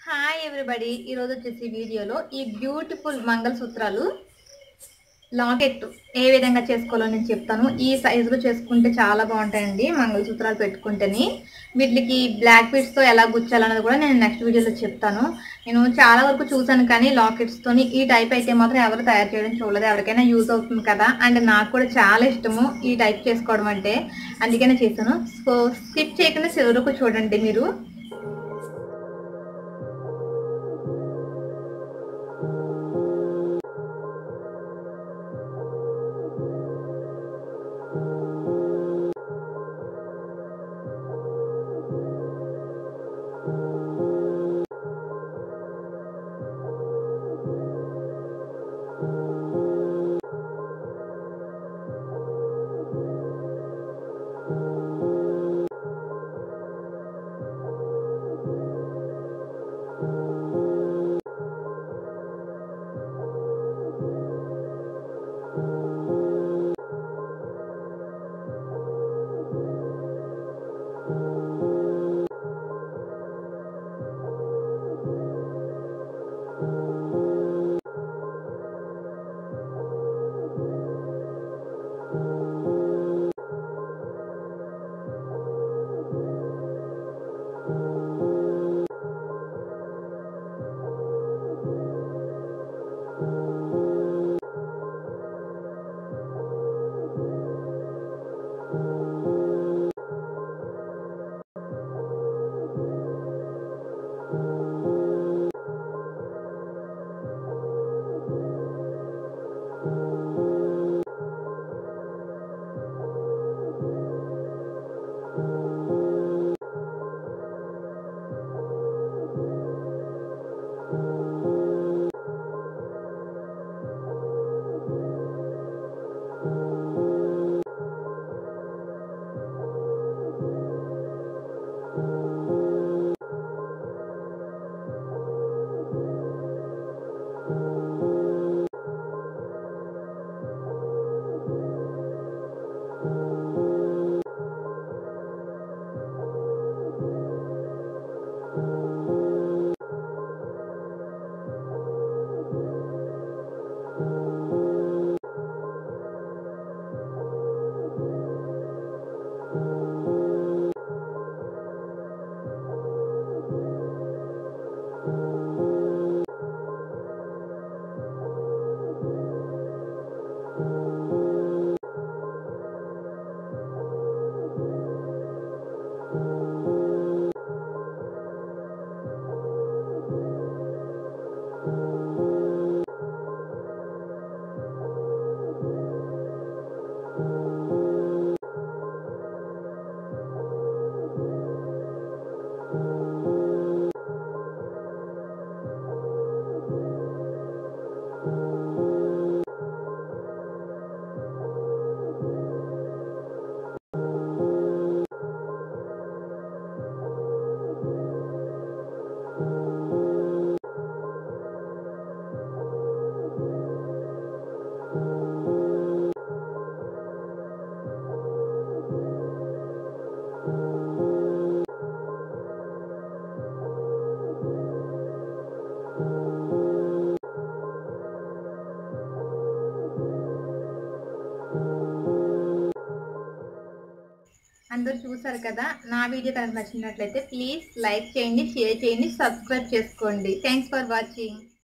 hi everybody ఈరోజు వచ్చేసి వీడియోలో ఈ బ్యూటిఫుల్ మంగళసూత్రాలు లాకెట్ ఏ విధంగా చేసుకోవాలో నేను చెప్తాను ఈ సైజులో చేసుకుంటే చాలా బాగుంటాయండి మంగళసూత్రాలు పెట్టుకుంటేని వీటికి బ్లాక్ బీడ్స్తో ఎలా గుచ్చాలన్నది కూడా నేను నెక్స్ట్ వీడియోలో చెప్తాను నేను చాలా వరకు చూసాను కానీ లాకెట్స్తోని ఈ టైప్ అయితే మాత్రం ఎవరు తయారు చేయడం చూడలేదు ఎవరికైనా యూజ్ అవుతుంది కదా అండ్ నాకు కూడా చాలా ఇష్టము ఈ టైప్ చేసుకోవడం అంటే అందుకనే చేశాను సో స్కిప్ చేయకుండా చివరకు చూడండి మీరు అందరూ చూసారు కదా నా వీడియో కనుక నచ్చినట్లయితే ప్లీజ్ లైక్ చేయండి షేర్ చేయండి సబ్స్క్రైబ్ చేసుకోండి థ్యాంక్స్ ఫర్ వాచింగ్